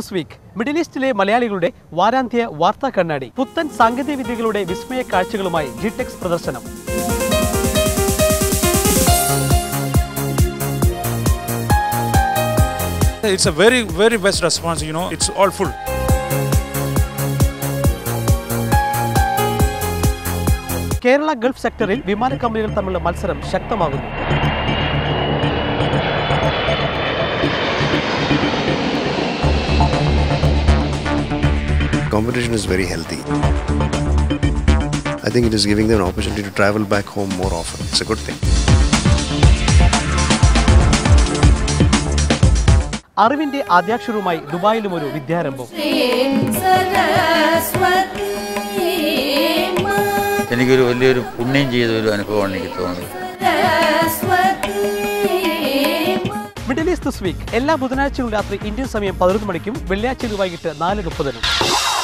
This week middle ഈസ്റ്റിലെ മലയാളികളുടെ വാരാന്ത്യ വാർത്താ കണ്ണാടി പുത്തൻ സാങ്കേതിക വിദ്യകളുടെ വിസ്മയ കാഴ്ചകളുമായി ജിടെക്സ് പ്രദർശനം It's a very, very best response, you know, it's all full. Kerala Gulf സെക്ടറിൽ വിമാന കമ്പനികൾ തമ്മിലുള്ള മത്സരം ശക്തമാകുന്നു competition is very healthy. I think it is giving them an opportunity to travel back home more often. It's a good thing. അറിവിന്റെ ആദ്യാക്ഷരവുമായി ദുബായിലും ഒരു വിദ്യാരംഭം എനിക്കൊരു വലിയൊരു പുണ്യം ചെയ്ത ഒരു അനുഭവമാണ് എനിക്ക് തോന്നുന്നത് മിഡിൽ ഈസ്റ്റ് ദിസ് വീക്ക് എല്ലാ ബുധനാഴ്ചയും രാത്രി ഇന്ത്യൻ സമയം പതിനൊന്ന് മണിക്കും വെള്ളിയാഴ്ച വൈകിട്ട് നാല് മുപ്പതിനും